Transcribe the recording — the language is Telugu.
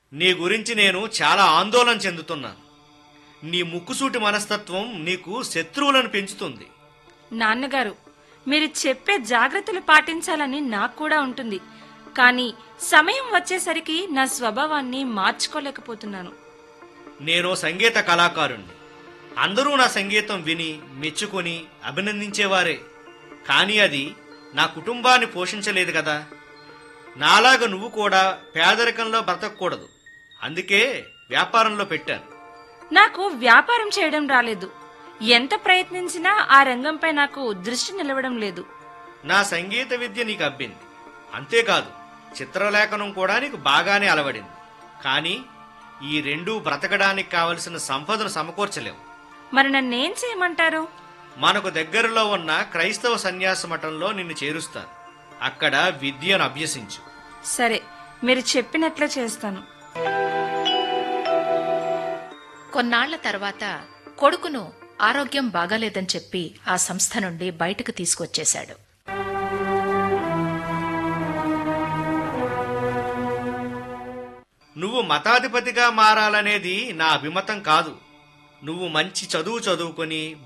నీ గురించి నేను చాలా ఆందోళన చెందుతున్నాను నీ ముక్కుసూటి మనస్తత్వం నీకు శత్రువులను పెంచుతుంది నాన్నగారు మీరు చెప్పే జాగ్రత్తలు పాటించాలని నాకు కూడా ఉంటుంది కానీ సమయం వచ్చేసరికి నా స్వభావాన్ని మార్చుకోలేకపోతున్నాను నేను సంగీత కళాకారుణ్ణి అందరూ నా సంగీతం విని మెచ్చుకొని అభినందించేవారే కానీ అది నా కుటుంబాన్ని పోషించలేదు కదా నాలాగా నువ్వు కూడా పేదరికంలో బ్రతకూడదు అందుకే వ్యాపారంలో పెట్టాను నాకు వ్యాపారం చేయడం రాలేదు ఎంత ప్రయత్నించినా ఆ రంగంపై నాకు దృష్టి నిలవడం లేదు నా సంగీత విద్య నీకు అబ్బింది అంతేకాదు చిత్రలేఖనం కూడా నీకు బాగానే అలవడింది కానీ ఈ రెండూ బ్రతకడానికి కావలసిన సంపదను సమకూర్చలేవు మరి నన్నేం చేయమంటారు మనకు దగ్గరలో ఉన్న క్రైస్తవ సన్యాస మఠంలో నిన్ను చేరుస్తాను అక్కడ విద్యను అభ్యసించు సరే మీరు చెప్పినట్లే చేస్తాను కొన్నాళ్ల తర్వాత కొడుకును ఆరోగ్యం బాగాలేదని చెప్పి ఆ సంస్థ నుండి బయటకు తీసుకొచ్చేశాడు నువ్వు మతాధిపతిగా మారాలనేది నా అభిమతం కాదు నువ్వు మంచి చదువు చదువుకొని